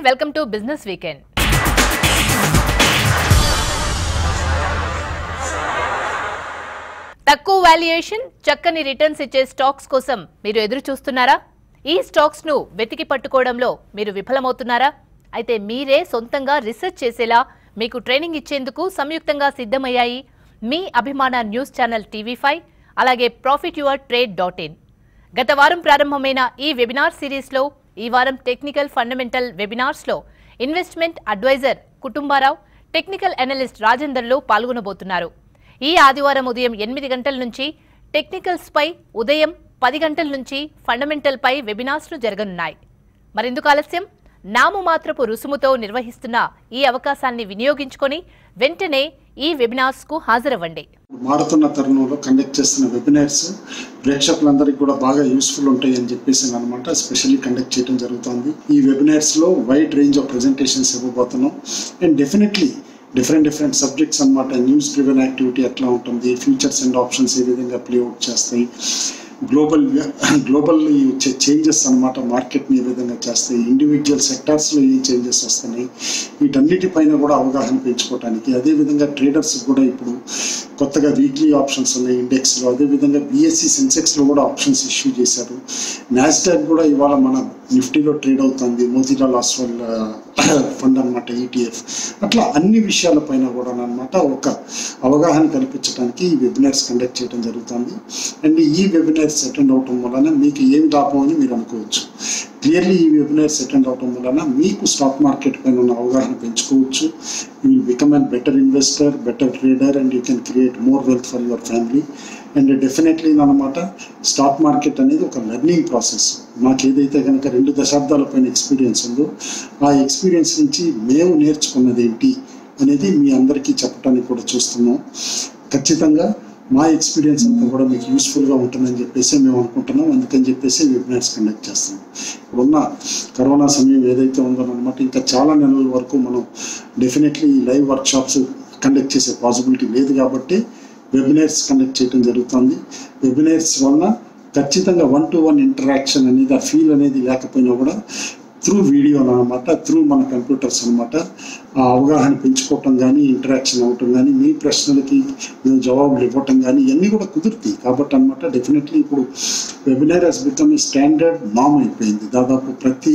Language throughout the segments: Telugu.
వెల్కమ్ టు బిజినెస్ వీకెండ్ తక్కువ వాల్యుయేషన్ చక్కని రిటర్న్స్ ఇచ్చే స్టాక్స్ కోసం మీరు ఎదురు చూస్తున్నారా ఈ స్టాక్స్ ను వెతికి పట్టుకోవడంలో మీరు విఫలమవుతున్నారా అయితే మీరే సొంతంగా రీసెర్చ్ చేసేలా మీకు ట్రైనింగ్ ఇచ్చేందుకు సంయుక్తంగా సిద్ధమయ్యాయి మీ అభిమాన న్యూస్ ఛానల్ టీవీ ఫైవ్ అలాగే profit your trade dot in గత వారం ప్రారంభమైన ఈ వెబినార్ సిరీస్లో ఈ వారం టెక్నికల్ ఫండమెంటల్ వెబినార్స్లో investment adviser Kutumbarao technical analyst రాజేందర్లు పాల్గొనబోతున్నారు ఈ ఆదివారం ఉదయం ఎనిమిది గంటల నుంచి టెక్నికల్స్ పై ఉదయం పది గంటల నుంచి ఫండమెంటల్ పై వెబినార్స్ను జరగనున్నాయి మరెందుకు ఆలస్యం నామమాత్రపు రుసుముతో నిర్వహిస్తున్న ఈ అవకాశాన్ని వినియోగించుకొని వెంటనే ఈ వెబినార్స్ కు హాజరవ్వండి మారుతున్న తరుణంలో కండక్ట్ చేస్తున్న వెబినార్స్ ప్రేక్షకులందరికీ కూడా బాగా యూస్ఫుల్ ఉంటాయి అని చెప్పేసి అనమాట స్పెషల్లీ కండక్ట్ చేయడం జరుగుతుంది ఈ వెబినార్స్ లో వైడ్ రేంజ్ ఆఫ్ ప్రెజెంటేషన్స్ ఇవ్వబోతున్నాం and definitely different different subjects అనమాట న్యూస్ డ్రివెన్ యాక్టివిటీ ఎట్లా ఉంటుంది ఫ్యూచర్స్ అండ్ ఆప్షన్స్ ఏ విధంగా ప్లే అవుట్ చేస్తాయి గ్లోబల్ గ్లోబల్ వచ్చే చేంజెస్ అనమాట మార్కెట్ని ఏ విధంగా చేస్తాయి ఇండివిజువల్ సెక్టార్స్లో ఏ చేంజెస్ వస్తున్నాయి వీటన్నిటిపైన కూడా అవగాహన పెంచుకోవడానికి అదేవిధంగా ట్రేడర్స్ కూడా ఇప్పుడు కొత్తగా వీక్లీ ఆప్షన్స్ ఉన్నాయి ఇండెక్స్లో అదేవిధంగా బిఎస్సి సెన్సెక్స్లో కూడా ఆప్షన్స్ ఇష్యూ చేశారు నాస్డాక్ కూడా ఇవాళ మన నిఫ్టీలో ట్రేడ్ అవుతుంది మోతీలాల్ ఆస్వాల్ ఫండ్ అనమాట ఈటీఎఫ్ అట్లా అన్ని విషయాలపైన కూడా అనమాట ఒక అవగాహన కల్పించడానికి ఈ వెబినార్స్ కండక్ట్ చేయడం జరుగుతుంది అండ్ ఈ వెబినార్స్ అటెండ్ అవటం వలన మీకు ఏమి లాభం అని మీరు అనుకోవచ్చు క్లియర్లీ ఈ వెబినార్స్ అటెండ్ అవటం వలన మీకు స్టాక్ మార్కెట్ పైన ఉన్న అవగాహన పెంచుకోవచ్చు you will become an better investor better trader and you can create more wealth for your family and definitely అనమాట స్టాక్ మార్కెట్ అనేది ఒక లెర్నింగ్ ప్రాసెస్ మాకు ఏదైతే కనుక రెండు దశాబ్దాల పైన ఎక్స్పీరియన్స్ ఉందో ఆ ఎక్స్పీరియన్స్ నుంచి మేము నేర్చుకున్నది ఏంటి అనేది మీ అందరికీ చెప్పడానికి కూడా చూస్తున్నాం ఖచ్చితంగా మా ఎక్స్పీరియన్స్ అంతా కూడా మీకు యూస్ఫుల్గా ఉంటుందని చెప్పేసి మేము అనుకుంటున్నాం అందుకని చెప్పేసి వెబినార్స్ కండక్ట్ చేస్తున్నాం ఇప్పుడున్న కరోనా సమయం ఏదైతే ఉందో అనమాట ఇంకా చాలా నెలల వరకు మనం డెఫినెట్లీ లైవ్ వర్క్షాప్స్ కండక్ట్ చేసే పాసిబిలిటీ లేదు కాబట్టి వెబినార్స్ కండక్ట్ చేయడం జరుగుతుంది వెబినార్స్ వలన ఖచ్చితంగా వన్ టు వన్ ఇంటరాక్షన్ అనేది ఆ ఫీల్ అనేది లేకపోయినా కూడా త్రూ వీడియో అనమాట త్రూ మన కంప్యూటర్స్ అనమాట ఆ అవగాహన పెంచుకోవటం కానీ ఇంటరాక్షన్ అవ్వటం కానీ మీ ప్రశ్నలకి మేము జవాబులు ఇవ్వటం కానీ ఇవన్నీ కూడా కుదురుతాయి కాబట్టి అనమాట డెఫినెట్లీ ఇప్పుడు webinar has become a standard నామ్ అయిపోయింది దాదాపు ప్రతి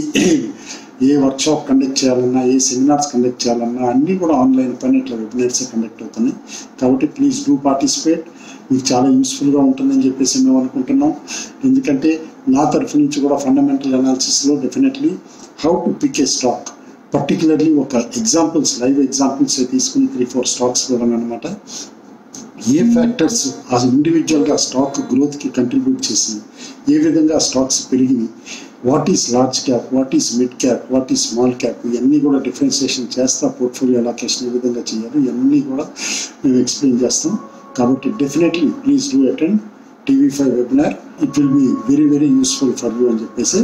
ఏ వర్క్షాప్ కండక్ట్ చేయాలన్నా ఏ సెమినార్స్ కండక్ట్ చేయాలన్నా అన్నీ కూడా ఆన్లైన్ పైన ఇట్లా వెబినార్స్ కండక్ట్ అవుతున్నాయి కాబట్టి ప్లీజ్ డూ పార్టిసిపేట్ మీకు చాలా యూస్ఫుల్గా ఉంటుందని చెప్పేసి మేము అనుకుంటున్నాం ఎందుకంటే నా తరఫు నుంచి కూడా ఫండమెంటల్ అనాలిసిస్లో definitely how to pick a stock particularly ఒక ఎగ్జాంపుల్స్ లైవ్ ఎగ్జాంపుల్స్ తీసుకుని త్రీ ఫోర్ స్టాక్స్ కూడా అనమాట ఏ ఫ్యాక్టర్స్ ఆ ఇండివిజువల్గా స్టాక్ గ్రోత్కి కంట్రిబ్యూట్ చేసింది ఏ విధంగా స్టాక్స్ పెరిగినాయి what is large cap what is mid cap what is small cap ఇవన్నీ కూడా డిఫరెన్సియేషన్ చేస్తా పోర్ట్ఫోలియో అలొకేషన్ ఏ విధంగా చేయాలి ఇవన్నీ కూడా మేము ఎక్స్ప్లెయిన్ చేస్తాం కాబట్టి definitely please do attend TV five webinar it will be very very useful for you అని చెప్పేసి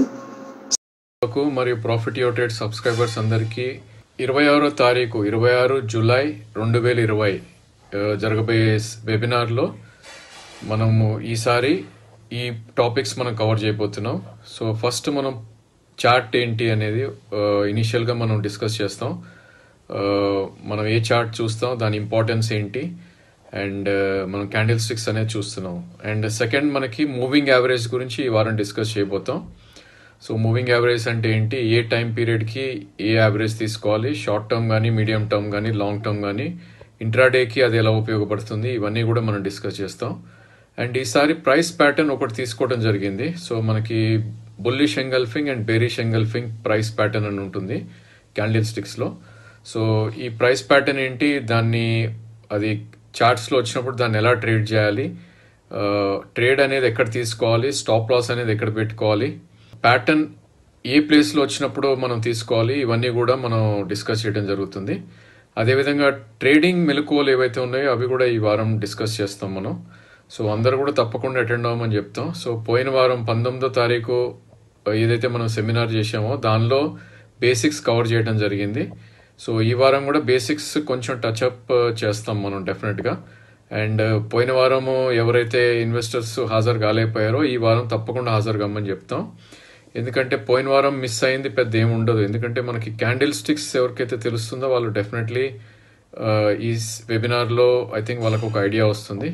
కు మరియు ప్రాఫిట్ యోటెడ్ సబ్స్క్రైబర్స్ అందరికీ ఇరవై ఆరో తారీఖు ఇరవై ఆరు జూలై రెండు వేల ఇరవై ఆ, జరగబోయే స్- వెబినార్లో మనము ఈసారి ఈ టాపిక్స్ మనం కవర్ చేయబోతున్నాం సో ఫస్ట్ మనం చార్ట్ ఏంటి అనేది ఇనిషియల్గా మనం డిస్కస్ చేస్తాం ఆ, మనం ఏ చార్ట్ చూస్తాం దాని ఇంపార్టెన్స్ ఏంటి అండ్ మనం క్యాండిల్ స్టిక్స్ అనేది చూస్తున్నాం అండ్ సెకండ్ మనకి మూవింగ్ యావరేజ్ గురించి ఈ వారం డిస్కస్ చేయబోతాం సో మూవింగ్ యావరేజ్ అంటే ఏంటి ఏ టైం పీరియడ్కి ఏ యావరేజ్ తీసుకోవాలి షార్ట్ టర్మ్ కానీ మీడియం టర్మ్ కానీ లాంగ్ టర్మ్ కానీ ఇంట్రాడేకి అది ఎలా ఉపయోగపడుతుంది ఇవన్నీ కూడా మనం డిస్కస్ చేస్తాం అండ్ ఈసారి ప్రైస్ ప్యాటర్న్ ఒకటి తీసుకోవడం జరిగింది సో మనకి bullish engulfing and bearish engulfing price pattern అని ఉంటుంది క్యాండిల్ స్టిక్స్లో సో ఈ ప్రైస్ ప్యాటర్న్ ఏంటి దాన్ని అది చార్ట్స్లో వచ్చినప్పుడు దాన్ని ఎలా ట్రేడ్ చేయాలి ట్రేడ్ అనేది ఎక్కడ తీసుకోవాలి స్టాప్ లాస్ అనేది ఎక్కడ పెట్టుకోవాలి ప్యాటర్న్ ఏ ప్లేస్లో వచ్చినప్పుడు మనం తీసుకోవాలి ఇవన్నీ కూడా మనం డిస్కస్ చేయడం జరుగుతుంది అదేవిధంగా ట్రేడింగ్ మెలకువలు ఏవైతే ఉన్నాయో అవి కూడా ఈ వారం డిస్కస్ చేస్తాం మనం సో అందరూ కూడా తప్పకుండా అటెండ్ అవ్వమని చెప్తాం సో పోయిన వారం పంతొమ్మిదో తారీఖు ఏదైతే మనం సెమినార్ చేసామో దానిలో బేసిక్స్ కవర్ చేయడం జరిగింది సో ఈ వారం కూడా బేసిక్స్ కొంచెం టచ్అప్ చేస్తాం మనం డెఫినెట్గా అండ్ పోయిన వారము ఎవరైతే ఇన్వెస్టర్స్ హాజరు కాలేకపోయారో ఈ వారం తప్పకుండా హాజరు కమ్మని చెప్తాం ఎందుకంటే పోయిన వారం మిస్ అయింది పెద్ద ఏమి ఉండదు ఎందుకంటే మనకి క్యాండిల్ స్టిక్స్ ఎవరికైతే తెలుస్తుందో వాళ్ళు డెఫినెట్లీ ఈ వెబినార్లో ఐ థింక్ వాళ్ళకు ఒక ఐడియా వస్తుంది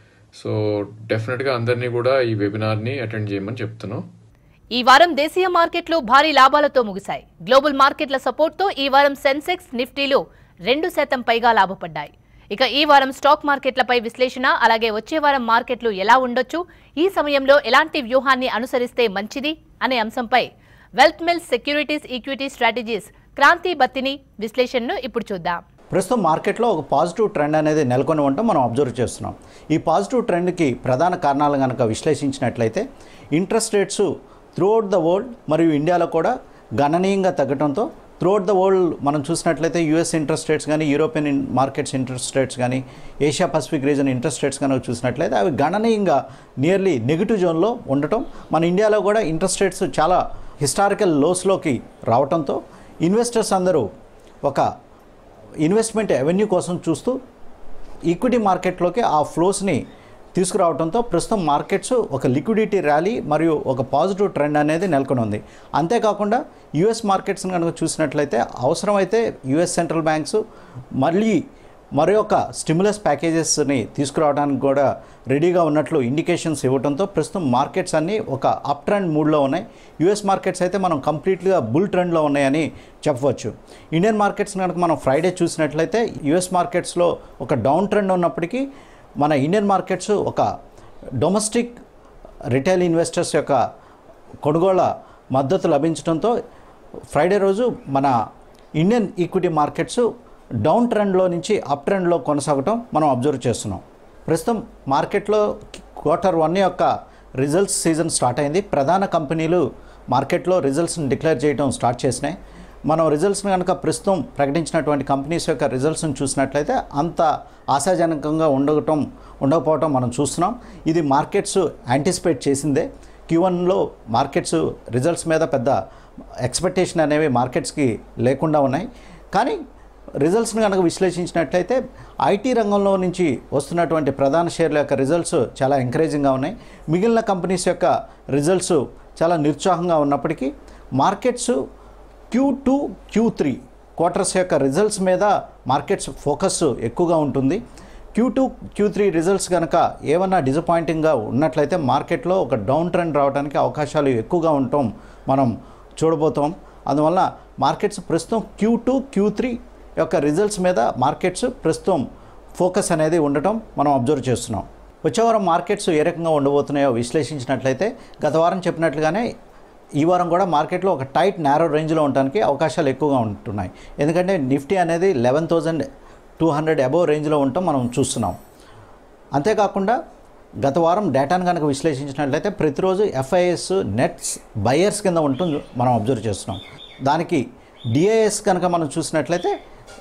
సో డెఫినెట్గా అందరినీ కూడా ఈ వెబినార్ని అటెండ్ చేయమని చెప్తున్నాం ఈ వారం దేశీయ మార్కెట్లు భారీ లాభాలతో ముగిశాయి గ్లోబల్ మార్కెట్ల సపోర్ట్తో ఈ వారం సెన్సెక్స్ నిఫ్టీలు రెండు శాతం పైగా లాభపడ్డాయి ఇక ఈ వారం స్టాక్ మార్కెట్లపై విశ్లేషణ అలాగే వచ్చే వారం మార్కెట్లు ఎలా ఉండొచ్చు ఈ సమయంలో ఎలాంటి వ్యూహాన్ని అనుసరిస్తే మంచిది అనే అంశంపై wealth mills securities equity strategies Kranthi Battini విశ్లేషణను ఇప్పుడు చూద్దాం ప్రస్తుతం మార్కెట్లో ఒక పాజిటివ్ ట్రెండ్ అనేది నెలకొని ఉండటం మనం అబ్జర్వ్ చేస్తున్నాం ఈ పాజిటివ్ ట్రెండ్కి ప్రధాన కారణాలు కనుక విశ్లేషించినట్లయితే interest rates throughout the world మరియు ఇండియాలో కూడా గణనీయంగా తగ్గడంతో త్రూఅవుట్ ద వరల్డ్ మనం చూసినట్లయితే యూఎస్ ఇంట్రెస్ట్ రేట్స్ కానీ European in- markets interest rates కానీ Asia Pacific region interest rates కనుక చూసినట్లయితే అవి గణనీయంగా నియర్లీ నెగిటివ్ జోన్లో ఉండటం మన ఇండియాలో కూడా ఇంట్రెస్ట్ రేట్స్ చాలా హిస్టారికల్ లోస్లోకి రావటంతో ఇన్వెస్టర్స్ అందరూ ఒక ఇన్వెస్ట్మెంట్ అవెన్యూ కోసం చూస్తూ ఈక్విటీ మార్కెట్లోకి ఆ ఫ్లోస్ని తీసుకురావడంతో ప్రస్తుతం మార్కెట్స్ ఒక లిక్విడిటీ ర్యాలీ మరియు ఒక పాజిటివ్ ట్రెండ్ అనేది నెలకొని ఉంది అంతేకాకుండా యుఎస్ మార్కెట్స్ని కనుక చూసినట్లయితే అవసరమైతే యుఎస్ సెంట్రల్ బ్యాంక్స్ మళ్ళీ మరి ఒక స్టిమ్యులస్ ప్యాకేజెస్ని తీసుకురావడానికి కూడా రెడీగా ఉన్నట్లు ఇండికేషన్స్ ఇవ్వడంతో ప్రస్తుతం మార్కెట్స్ అన్నీ ఒక అప్ ట్రెండ్ మూడ్లో ఉన్నాయి యుఎస్ మార్కెట్స్ అయితే మనం కంప్లీట్గా బుల్ ట్రెండ్లో ఉన్నాయని చెప్పవచ్చు ఇండియన్ మార్కెట్స్ కనుక మనం ఫ్రైడే చూసినట్లయితే యుఎస్ మార్కెట్స్లో ఒక డౌన్ ట్రెండ్ ఉన్నప్పటికీ మన ఇండియన్ మార్కెట్స్ ఒక డొమెస్టిక్ రిటైల్ ఇన్వెస్టర్స్ యొక్క కొనుగోళ్ల మద్దతు లభించడంతో ఫ్రైడే రోజు మన ఇండియన్ ఈక్విటీ మార్కెట్స్ డౌన్ ట్రెండ్లో నుంచి అప్ ట్రెండ్లో కొనసాగటం మనం అబ్జర్వ్ చేస్తున్నాం ప్రస్తుతం మార్కెట్లో క్వార్టర్ వన్ యొక్క రిజల్ట్స్ సీజన్ స్టార్ట్ అయింది ప్రధాన కంపెనీలు మార్కెట్లో రిజల్ట్స్ని డిక్లేర్ చేయడం స్టార్ట్ చేసినాయి మనం రిజల్ట్స్ని కనుక ప్రస్తుతం ప్రకటించినటువంటి కంపెనీస్ యొక్క రిజల్ట్స్ని చూసినట్లయితే అంత ఆశాజనకంగా ఉండటం ఉండకపోవటం మనం చూస్తున్నాం ఇది మార్కెట్స్ యాంటిసిపేట్ చేసిందే క్యూవన్లో మార్కెట్స్ రిజల్ట్స్ మీద పెద్ద ఎక్స్పెక్టేషన్ అనేవి మార్కెట్స్కి లేకుండా ఉన్నాయి కానీ రిజల్ట్స్ని కనుక విశ్లేషించినట్లయితే ఐటీ రంగంలో నుంచి వస్తున్నటువంటి ప్రధాన షేర్ల యొక్క రిజల్ట్స్ చాలా ఎంకరేజింగ్గా ఉన్నాయి మిగిలిన కంపెనీస్ యొక్క రిజల్ట్స్ చాలా నిరుత్సాహంగా ఉన్నప్పటికీ markets Q two Q three quarters యొక్క రిజల్ట్స్ మీద మార్కెట్స్ ఫోకస్ ఎక్కువగా ఉంటుంది Q two Q three results కనుక ఏమన్నా డిసప్పాయింటింగ్గా ఉన్నట్లయితే మార్కెట్లో ఒక డౌన్ ట్రెండ్ రావడానికి అవకాశాలు ఎక్కువగా ఉండటం మనం చూడబోతాం అందువల్ల మార్కెట్స్ ప్రస్తుతం క్యూ టూ క్యూ త్రీ యొక్క రిజల్ట్స్ మీద మార్కెట్స్ ప్రస్తుతం ఫోకస్ అనేది ఉండటం మనం అబ్జర్వ్ చేస్తున్నాం వచ్చే వారం మార్కెట్స్ ఏ రకంగా ఉండబోతున్నాయో విశ్లేషించినట్లయితే గత వారం చెప్పినట్లుగానే ఈ వారం కూడా మార్కెట్లో ఒక టైట్ నేరో రేంజ్లో ఉండడానికి అవకాశాలు ఎక్కువగా ఉంటున్నాయి ఎందుకంటే నిఫ్టీ అనేది eleven thousand two hundred above రేంజ్లో ఉండటం మనం చూస్తున్నాం అంతేకాకుండా గత వారం డేటాను కనుక విశ్లేషించినట్లయితే ప్రతిరోజు ఎఫ్ఐఎస్ నెట్స్ బయర్స్ కింద ఉంటుంది మనం అబ్జర్వ్ చేస్తున్నాం దానికి డిఐఎస్ కనుక మనం చూసినట్లయితే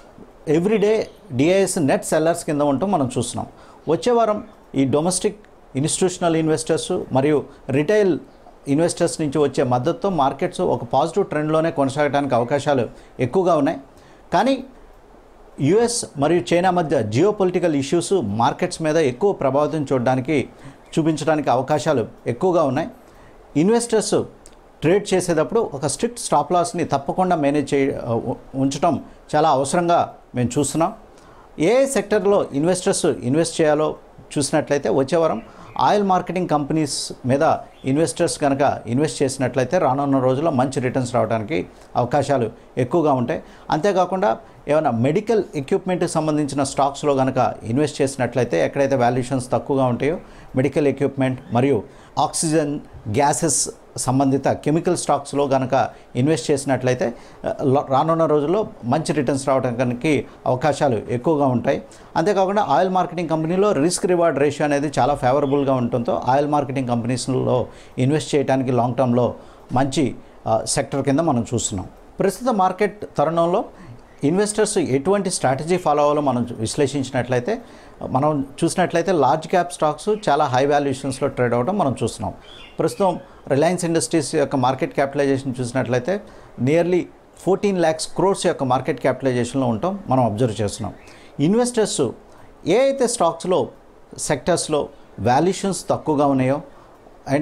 ఎవ్రీడే డిఐఎస్ నెట్ సెల్లర్స్ కింద ఉండటం మనం చూస్తున్నాం వచ్చే వారం ఈ డొమెస్టిక్ ఇన్స్టిట్యూషనల్ ఇన్వెస్టర్స్ మరియు రిటైల్ ఇన్వెస్టర్స్ నుంచి వచ్చే మద్దతుతో మార్కెట్స్ ఒక పాజిటివ్ ట్రెండ్లోనే కొనసాగడానికి అవకాశాలు ఎక్కువగా ఉన్నాయి కానీ యుఎస్ మరియు చైనా మధ్య జియో పొలిటికల్ ఇష్యూస్ మార్కెట్స్ మీద ఎక్కువ ప్రభావితం చూడడానికి చూపించడానికి అవకాశాలు ఎక్కువగా ఉన్నాయి ఇన్వెస్టర్స్ ట్రేడ్ చేసేటప్పుడు ఒక స్ట్రిక్ట్ స్టాప్ లాస్ని తప్పకుండా మేనేజ్ చే ఉ- ఉంచడం చాలా అవసరంగా మేము చూస్తున్నాం ఏ సెక్టర్లో ఇన్వెస్టర్స్ ఇన్వెస్ట్ చేయాలో చూసినట్లయితే వచ్చే వారం ఆయిల్ మార్కెటింగ్ కంపెనీస్ మీద ఇన్వెస్టర్స్ కనుక ఇన్వెస్ట్ చేసినట్లయితే రానున్న రోజుల్లో మంచి రిటర్న్స్ రావడానికి అవకాశాలు ఎక్కువగా ఉంటాయి అంతేకాకుండా ఏమైనా మెడికల్ ఎక్విప్మెంట్కి సంబంధించిన స్టాక్స్లో కనుక ఇన్వెస్ట్ చేసినట్లయితే ఎక్కడైతే వాల్యుయేషన్స్ తక్కువగా ఉంటాయో మెడికల్ ఎక్విప్మెంట్ మరియు ఆక్సిజన్ గ్యాసెస్ సంబంధిత కెమికల్ స్టాక్స్లో కనుక ఇన్వెస్ట్ చేసినట్లయితే ఆ, ల- రానున్న రోజుల్లో మంచి రిటర్న్స్ రావడానికి అవకాశాలు ఎక్కువగా ఉంటాయి అంతేకాకుండా ఆయిల్ మార్కెటింగ్ కంపెనీలో రిస్క్ రివార్డ్ రేషియో అనేది చాలా ఫేవరబుల్గా ఉండటంతో ఆయిల్ మార్కెటింగ్ కంపెనీస్లో ఇన్వెస్ట్ చేయడానికి లాంగ్ టర్మ్లో మంచి ఆ, సెక్టర్ కింద మనం చూస్తున్నాం ప్రస్తుత మార్కెట్ తరుణంలో ఇన్వెస్టర్స్ ఎటువంటి స్ట్రాటజీ ఫాలో అవ్వాలో మనం విశ్లేషించినట్లయితే మనం చూసినట్లయితే లార్జ్ క్యాప్ స్టాక్స్ చాలా హై వాల్యుయేషన్స్లో ట్రేడ్ అవ్వడం మనం చూస్తున్నాం ప్రస్తుతం రిలయన్స్ ఇండస్ట్రీస్ యొక్క మార్కెట్ క్యాపిటలైజేషన్ చూసినట్లయితే నియర్లీ ఫోర్టీన్ ల్యాక్స్ క్రోర్స్ యొక్క మార్కెట్ క్యాపిటలైజేషన్లో ఉంటాం మనం అబ్జర్వ్ చేస్తున్నాం ఇన్వెస్టర్స్ ఏ అయితే స్టాక్స్లో సెక్టర్స్లో వాల్యుయేషన్స్ తక్కువగా ఉన్నాయో అంటే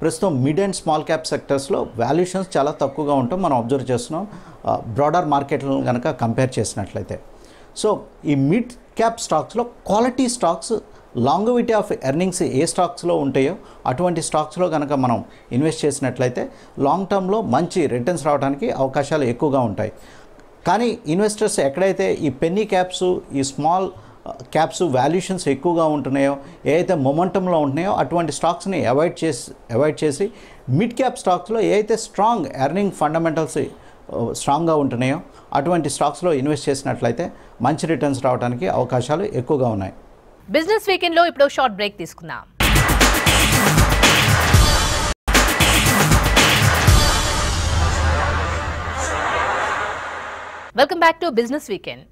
ప్రస్తుతం మిడ్ అండ్ స్మాల్ క్యాప్ సెక్టర్స్లో వాల్యుయేషన్స్ చాలా తక్కువగా ఉంటాం మనం అబ్జర్వ్ చేస్తున్నాం బ్రాడర్ మార్కెట్లను కనుక కంపేర్ చేసినట్లయితే సో ఈ మిడ్ క్యాప్ స్టాక్స్లో quality stocks longevity of earnings ఏ స్టాక్స్లో ఉంటాయో అటువంటి స్టాక్స్లో కనుక మనం ఇన్వెస్ట్ చేసినట్లయితే లాంగ్ టర్మ్లో మంచి రిటర్న్స్ రావడానికి అవకాశాలు ఎక్కువగా ఉంటాయి కానీ ఇన్వెస్టర్స్ ఎక్కడైతే ఈ పెన్నీ క్యాప్స్ ఈ స్మాల్ క్యాప్స్ వాల్యుయేషన్స్ ఎక్కువగా ఉంటున్నాయో ఏదైతే మొమెంటంలో ఉంటున్నాయో అటువంటి స్టాక్స్ని అవాయిడ్ చేసి అవాయిడ్ చేసి మిడ్ క్యాప్ స్టాక్స్లో ఏదైతే స్ట్రాంగ్ ఎర్నింగ్ ఫండమెంటల్స్ స్ట్రాంగ్గా ఉంటున్నాయో అటువంటి స్టాక్స్లో ఇన్వెస్ట్ చేసినట్లయితే మంచి రిటర్న్స్ రావడానికి అవకాశాలు ఎక్కువగా ఉన్నాయి బిజినెస్ వీకెండ్ లో ఇప్పుడు షార్ట్ బ్రేక్ తీసుకుందాం welcome back to business weekend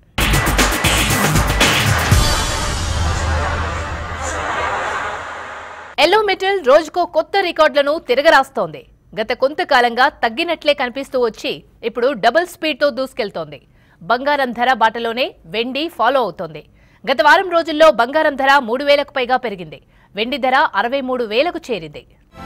yellow metal రోజుకో కొత్త రికార్డులను తిరగరాస్తోంది గత కొంతకాలంగా తగ్గినట్లే కనిపిస్తూ వచ్చి ఇప్పుడు డబుల్ స్పీడ్తో దూసుకెళ్తోంది బంగారం ధర బాటలోనే వెండి ఫాలో అవుతోంది గత వారం రోజుల్లో బంగారం ధర మూడు వేలకు పైగా పెరిగింది వెండి ధర అరవై మూడు వేలకు చేరింది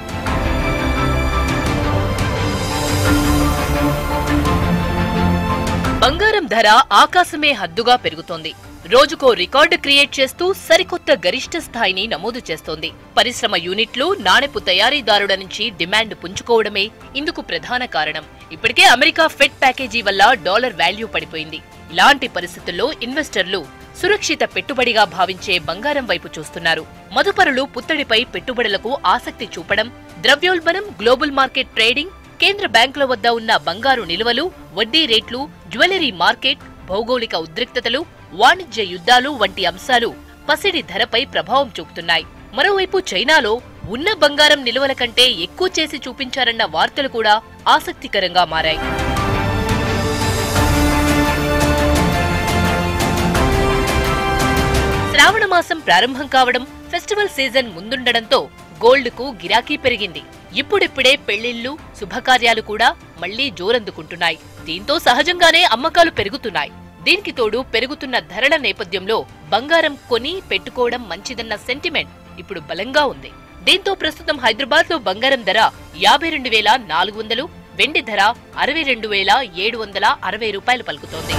బంగారం ధర ఆకాశమే హద్దుగా పెరుగుతోంది రోజుకో రికార్డు క్రియేట్ చేస్తూ సరికొత్త గరిష్ట స్థాయిని నమోదు చేస్తోంది పరిశ్రమ యూనిట్లు నాణెపు తయారీదారుల నుంచి డిమాండ్ పుంజుకోవడమే ఇందుకు ప్రధాన కారణం ఇప్పటికే అమెరికా ఫెడ్ ప్యాకేజీ వల్ల డాలర్ వాల్యూ పడిపోయింది ఇలాంటి పరిస్థితుల్లో ఇన్వెస్టర్లు సురక్షిత పెట్టుబడిగా భావించే బంగారం వైపు చూస్తున్నారు మదుపరులు పుత్తడిపై పెట్టుబడులకు ఆసక్తి చూపడం ద్రవ్యోల్బణం గ్లోబల్ మార్కెట్ ట్రేడింగ్ కేంద్ర బ్యాంకుల వద్ద ఉన్న బంగారు నిల్వలు వడ్డీ రేట్లు జ్యువెలరీ మార్కెట్ భౌగోళిక ఉద్రిక్తతలు వాణిజ్య యుద్ధాలు వంటి అంశాలు పసిడి ధరపై ప్రభావం చూపుతున్నాయి మరోవైపు చైనాలో ఉన్న బంగారం నిల్వల కంటే ఎక్కువ చేసి చూపించారన్న వార్తలు కూడా ఆసక్తికరంగా మారాయి శ్రావణ మాసం ప్రారంభం కావడం ఫెస్టివల్ సీజన్ ముందుండడంతో గోల్డ్ కు గిరాకీ పెరిగింది ఇప్పుడిప్పుడే పెళ్లిళ్లు శుభకార్యాలు కూడా మళ్లీ జోరందుకుంటున్నాయి దీంతో సహజంగానే అమ్మకాలు పెరుగుతున్నాయి దీనికి తోడు పెరుగుతున్న ధరల నేపథ్యంలో బంగారం కొని పెట్టుకోవడం మంచిదన్న సెంటిమెంట్ ఇప్పుడు బలంగా ఉంది దీంతో ప్రస్తుతం హైదరాబాద్ లో బంగారం ధర యాభై రెండు వేల నాలుగు వందలు వెండి ధర అరవై రెండు వేల ఏడు వందల అరవై రూపాయలు పలుకుతోంది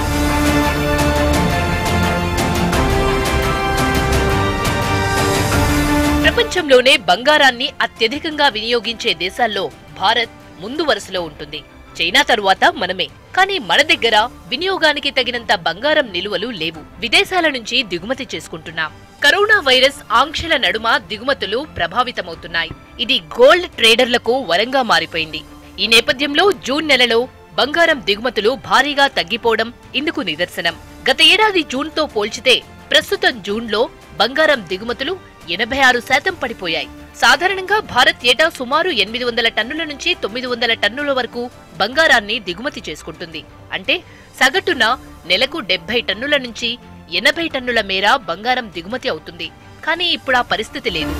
ప్రపంచంలోనే బంగారాన్ని అత్యధికంగా వినియోగించే దేశాల్లో భారత్ ముందు వరుసలో ఉంటుంది చైనా తరువాత మనమే కానీ మన దగ్గర వినియోగానికి తగినంత బంగారం నిలువలు లేవు విదేశాల నుంచి దిగుమతి చేసుకుంటున్నాం కరోనా వైరస్ ఆంక్షల నడుమ దిగుమతులు ప్రభావితమవుతున్నాయి ఇది గోల్డ్ ట్రేడర్లకు వరంగా మారిపోయింది ఈ నేపథ్యంలో జూన్ నెలలో బంగారం దిగుమతులు భారీగా తగ్గిపోవడం ఇందుకు నిదర్శనం గత ఏడాది జూన్తో పోల్చితే ప్రస్తుతం జూన్లో బంగారం దిగుమతులు ఎనభై ఆరు శాతం పడిపోయాయి సాధారణంగా భారత్ ఏటా సుమారు ఎనిమిది వందల టన్నుల నుంచి తొమ్మిది వందల టన్నుల వరకు బంగారాన్ని దిగుమతి చేసుకుంటుంది అంటే సగటున నెలకు డెబ్బై టన్నుల నుంచి ఎనభై టన్నుల మేర బంగారం దిగుమతి అవుతుంది కానీ ఇప్పుడు ఆ పరిస్థితి లేదు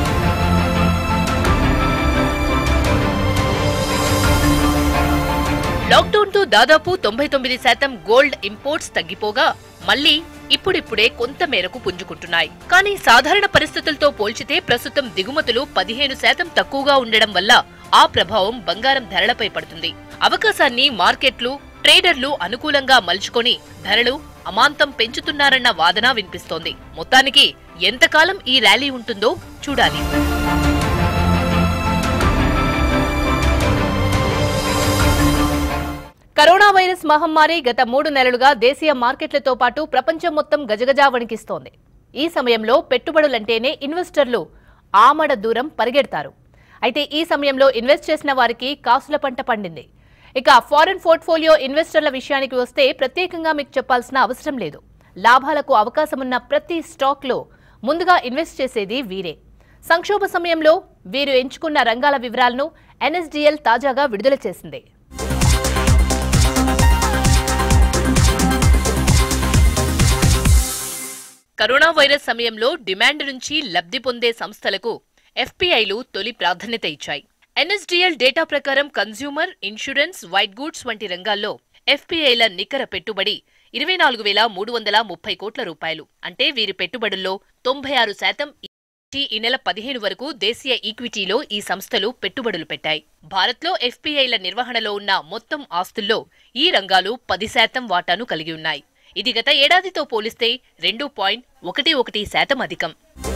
లాక్డౌన్ తో దాదాపు తొంభై తొమ్మిది శాతం గోల్డ్ ఇంపోర్ట్స్ తగ్గిపోగా మళ్లీ ఇప్పుడిప్పుడే కొంత మేరకు పుంజుకుంటున్నాయి కానీ సాధారణ పరిస్థితులతో పోల్చితే ప్రస్తుతం దిగుమతులు పదిహేను శాతం తక్కువగా ఉండడం వల్ల ఆ ప్రభావం బంగారం ధరలపై పడుతుంది అవకాశాన్ని మార్కెట్లు ట్రేడర్లు అనుకూలంగా మలుచుకొని ధరలు అమాంతం పెంచుతున్నారన్న వాదన వినిపిస్తోంది మొత్తానికి ఎంతకాలం ఈ ర్యాలీ ఉంటుందో చూడాలి కరోనా వైరస్ మహమ్మారి గత మూడు నెలలుగా దేశీయ మార్కెట్లతో పాటు ప్రపంచం మొత్తం గజగజా వణికిస్తోంది ఈ సమయంలో పెట్టుబడులంటేనే ఇన్వెస్టర్లు ఆమడ దూరం పరిగెడతారు అయితే ఈ సమయంలో ఇన్వెస్ట్ చేసిన వారికి కాసుల పంట పండింది ఇక ఫారెన్ పోర్ట్ఫోలియో ఇన్వెస్టర్ల విషయానికి వస్తే ప్రత్యేకంగా మీకు చెప్పాల్సిన అవసరం లేదు లాభాలకు అవకాశమున్న ప్రతి స్టాక్లో ముందుగా ఇన్వెస్ట్ చేసేది వీరే సంక్షోభ సమయంలో వీరు ఎంచుకున్న రంగాల వివరాలను ఎన్ఎస్డిఎల్ తాజాగా విడుదల చేసింది కరోనా వైరస్ సమయంలో డిమాండ్ నుంచి లబ్ధి పొందే సంస్థలకు ఎఫ్పీఐలు తొలి ప్రాధాన్యత ఇచ్చాయి ఎన్ఎస్డిఎల్ డేటా ప్రకారం కన్స్యూమర్ ఇన్సూరెన్స్ వైట్ గూడ్స్ వంటి రంగాల్లో ఎఫ్పీఐల నికర పెట్టుబడి ఇరవై నాలుగు వేల మూడు వందల ముప్పై కోట్ల రూపాయలు అంటే వీరి పెట్టుబడుల్లో తొంభై ఆరు శాతం ఈ నెల పదిహేను వరకు దేశీయ ఈక్విటీలో ఈ సంస్థలు పెట్టుబడులు పెట్టాయి భారత్లో ఎఫ్పీఐల నిర్వహణలో ఉన్న మొత్తం ఆస్తుల్లో ఈ రంగాలు పది శాతం వాటాను కలిగి ఉన్నాయి ఇది గత ఏడాదితో పోలిస్తే రెండు పాయింట్ ఒకటి ఒకటి శాతం అధికం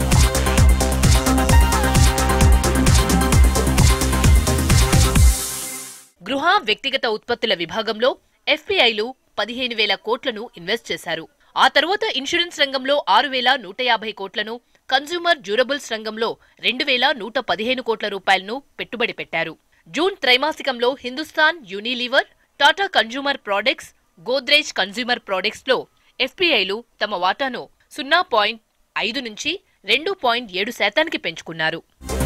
గృహ వ్యక్తిగత ఉత్పత్తుల విభాగంలో ఎఫ్పీఐలు పదిహేను వేల కోట్లను ఇన్వెస్ట్ చేశారు ఆ తరువాత ఇన్సూరెన్స్ రంగంలో ఆరు వేల నూట యాభై కోట్లను కన్స్యూమర్ డ్యూరబుల్స్ రంగంలో రెండు వేల నూట పదిహేను కోట్ల రూపాయలను పెట్టుబడి పెట్టారు జూన్ త్రైమాసికంలో Hindustan Unilever Tata consumer products Godrej consumer products లో ఎఫ్పీఐలు తమ వాటాను సున్నా పాయింట్ ఐదు నుంచి రెండు పాయింట్ ఏడు శాతానికి పెంచుకున్నారు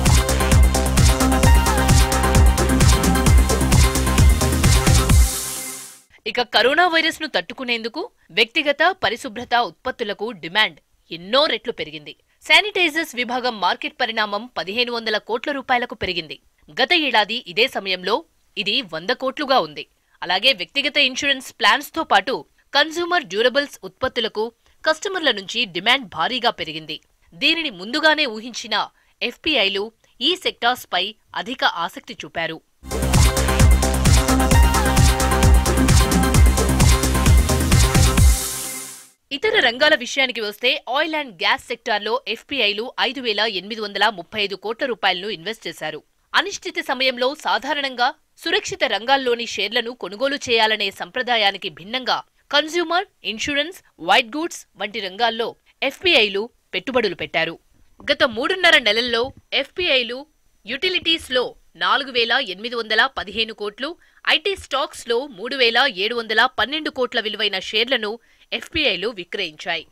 ఇక కరోనా వైరస్ ను తట్టుకునేందుకు వ్యక్తిగత పరిశుభ్రత ఉత్పత్తులకు డిమాండ్ ఎన్నో రెట్లు పెరిగింది శానిటైజర్స్ విభాగం మార్కెట్ పరిణామం పదిహేను వందల కోట్ల రూపాయలకు పెరిగింది గత ఏడాది ఇదే సమయంలో ఇది వంద కోట్లుగా ఉంది అలాగే వ్యక్తిగత ఇన్సూరెన్స్ ప్లాన్స్ తో పాటు కన్స్యూమర్ డ్యూరబుల్స్ ఉత్పత్తులకు కస్టమర్ల నుంచి డిమాండ్ భారీగా పెరిగింది దీనిని ముందుగానే ఊహించిన ఎఫ్పీఐలు ఈ సెక్టార్స్ పై అధిక ఆసక్తి చూపారు ఇతర రంగాల విషయానికి వస్తే ఆయిల్ అండ్ గ్యాస్ సెక్టార్లో ఎఫ్పీఐలు ఐదు వేల ఎనిమిది వందల ముప్పై ఐదు కోట్ల రూపాయలను ఇన్వెస్ట్ చేశారు అనిశ్చిత సమయంలో సాధారణంగా సురక్షిత రంగాల్లోని షేర్లను కొనుగోలు చేయాలనే సంప్రదాయానికి భిన్నంగా కన్స్యూమర్ ఇన్సూరెన్స్ వైట్ గూడ్స్ వంటి రంగాల్లో ఎఫ్పీఐలు పెట్టుబడులు పెట్టారు గత మూడున్నర నెలల్లో ఎఫ్పీఐలు యుటిలిటీస్లో నాలుగు వేల ఎనిమిది వందల పదిహేను కోట్లు ఐటీ స్టాక్స్లో మూడు వేల ఏడు వందల పన్నెండు కోట్ల విలువైన షేర్లను ఎఫ్పీఐలు విక్రయించాయి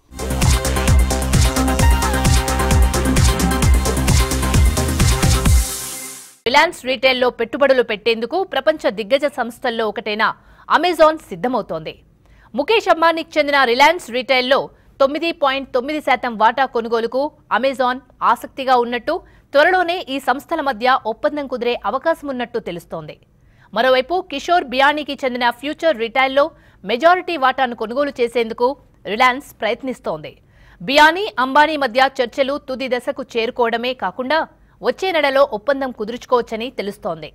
రిలయన్స్ రీటైల్లో పెట్టుబడులు పెట్టేందుకు ప్రపంచ దిగ్గజ సంస్థల్లో ఒకటైన అమెజాన్ సిద్ధమవుతోంది ముఖేష్ అంబానీకి చెందిన రిలయన్స్ రీటైల్లో తొమ్మిది పాయింట్ తొమ్మిది శాతం వాటా కొనుగోలుకు అమెజాన్ ఆసక్తిగా ఉన్నట్టు త్వరలోనే ఈ సంస్థల మధ్య ఒప్పందం కుదిరే అవకాశం ఉన్నట్టు తెలుస్తోంది మరోవైపు కిషోర్ బియానీకి చెందిన ఫ్యూచర్ రిటైల్లో మెజారిటీ వాటాను కొనుగోలు చేసేందుకు రిలయన్స్ ప్రయత్నిస్తోంది బియానీ అంబానీ మధ్య చర్చలు తుది దశకు చేరుకోవడమే కాకుండా వచ్చే నెలలో ఒప్పందం కుదుర్చుకోవచ్చని తెలుస్తోంది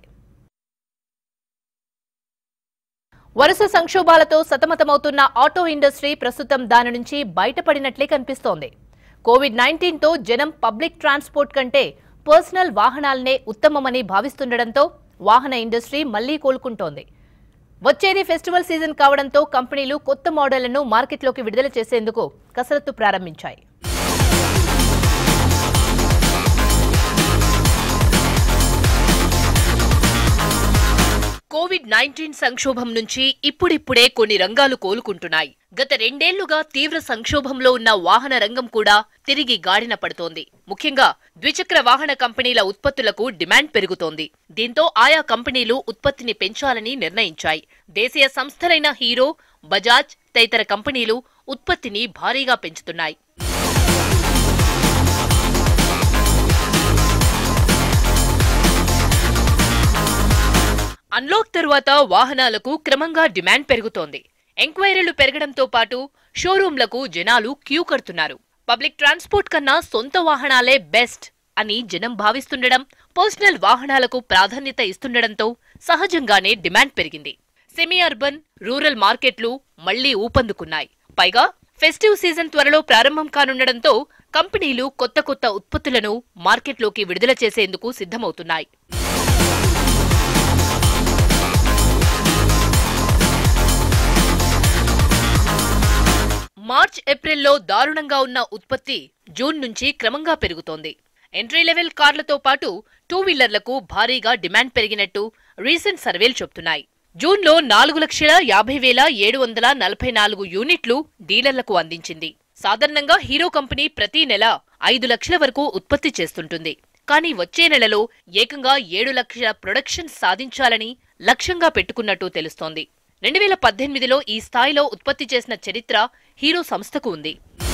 వరుస సంక్షోభాలతో సతమతమవుతున్న ఆటో ఇండస్ట్రీ ప్రస్తుతం దాని నుంచి బయటపడినట్లే కనిపిస్తోంది కోవిడ్ నైన్టీన్తో జనం పబ్లిక్ ట్రాన్స్పోర్ట్ కంటే పర్సనల్ వాహనాలనే ఉత్తమమని భావిస్తుండటంతో వాహన ఇండస్ట్రీ మళ్లీ కోలుకుంటోంది వచ్చేది ఫెస్టివల్ సీజన్ కావడంతో కంపెనీలు కొత్త మోడళ్లను మార్కెట్లోకి విడుదల చేసేందుకు కసరత్తు ప్రారంభించాయి కోవిడ్ నైన్టీన్ సంక్షోభం నుంచి ఇప్పుడిప్పుడే కొన్ని రంగాలు కోలుకుంటున్నాయి గత రెండేళ్లుగా తీవ్ర సంక్షోభంలో ఉన్న వాహన రంగం కూడా తిరిగి గాడిన పడుతోంది ముఖ్యంగా ద్విచక్ర వాహన కంపెనీల ఉత్పత్తులకు డిమాండ్ పెరుగుతోంది దీంతో ఆయా కంపెనీలు ఉత్పత్తిని పెంచాలని నిర్ణయించాయి దేశీయ సంస్థలైన హీరో బజాజ్ తదితర కంపెనీలు ఉత్పత్తిని భారీగా పెంచుతున్నాయి అన్లాక్ తరువాత వాహనాలకు క్రమంగా డిమాండ్ పెరుగుతోంది ఎంక్వైరీలు పెరగడంతో పాటు షోరూంలకు జనాలు క్యూ కడుతున్నారు పబ్లిక్ ట్రాన్స్పోర్ట్ కన్నా సొంత వాహనాలే బెస్ట్ అని జనం భావిస్తుండడం పర్సనల్ వాహనాలకు ప్రాధాన్యత ఇస్తుండడంతో సహజంగానే డిమాండ్ పెరిగింది సెమీ అర్బన్ రూరల్ మార్కెట్లు మళ్లీ ఊపందుకున్నాయి పైగా ఫెస్టివ్ సీజన్ త్వరలో ప్రారంభం కానుండడంతో కంపెనీలు కొత్త కొత్త ఉత్పత్తులను మార్కెట్లోకి విడుదల చేసేందుకు సిద్ధమవుతున్నాయి మార్చ్ ఏప్రిల్లో దారుణంగా ఉన్న ఉత్పత్తి జూన్ నుంచి క్రమంగా పెరుగుతోంది ఎంట్రీ లెవెల్ కార్లతో పాటు టూ వీలర్లకు భారీగా డిమాండ్ పెరిగినట్టు రీసెంట్ సర్వేలు చెబుతున్నాయి జూన్లో నాలుగు లక్షల యాభై వేల ఏడు వందల నలభై నాలుగు యూనిట్లు డీలర్లకు అందించింది సాధారణంగా హీరో కంపెనీ ప్రతి నెల ఐదు లక్షల వరకు ఉత్పత్తి చేస్తుంటుంది కానీ వచ్చే నెలలో ఏకంగా ఏడు లక్షల ప్రొడక్షన్ సాధించాలని లక్ష్యంగా పెట్టుకున్నట్టు తెలుస్తోంది రెండు వేల పద్దెనిమిదిలో ఈ స్థాయిలో ఉత్పత్తి చేసిన చరిత్ర హీరో సంస్థకు ఉంది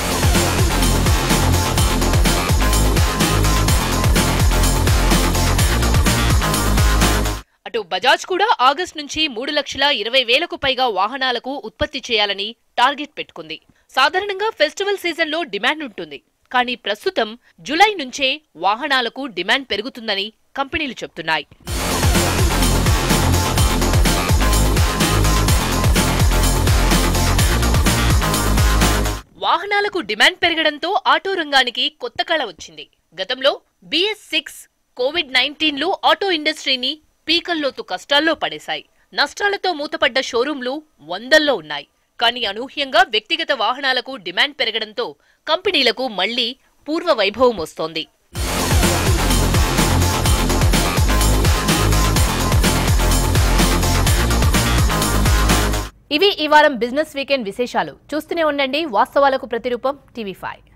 అటు బజాజ్ కూడా ఆగస్టు నుంచి మూడు లక్షల ఇరవై వేలకు పైగా వాహనాలకు ఉత్పత్తి చేయాలని టార్గెట్ పెట్టుకుంది సాధారణంగా ఫెస్టివల్ సీజన్లో డిమాండ్ ఉంటుంది కానీ ప్రస్తుతం జులై నుంచే వాహనాలకు డిమాండ్ పెరుగుతుందని కంపెనీలు చెప్తున్నాయి వాహనాలకు డిమాండ్ పెరగడంతో ఆటో రంగానికి కొత్త కళ వచ్చింది గతంలో బిఎస్ సిక్స్ కోవిడ్ నైన్టీన్లు ఆటో ఇండస్ట్రీని పీకల్లోతు కష్టాల్లో పడేశాయి నష్టాలతో మూతపడ్డ షోరూంలు వందల్లో ఉన్నాయి కానీ అనూహ్యంగా వ్యక్తిగత వాహనాలకు డిమాండ్ పెరగడంతో కంపెనీలకు మళ్లీ పూర్వ వైభవం వస్తోంది ఇవి ఈ వారం బిజినెస్ వీకెండ్ విశేషాలు చూస్తూనే ఉండండి వాస్తవాలకు ప్రతిరూపం టీవీ ఫైవ్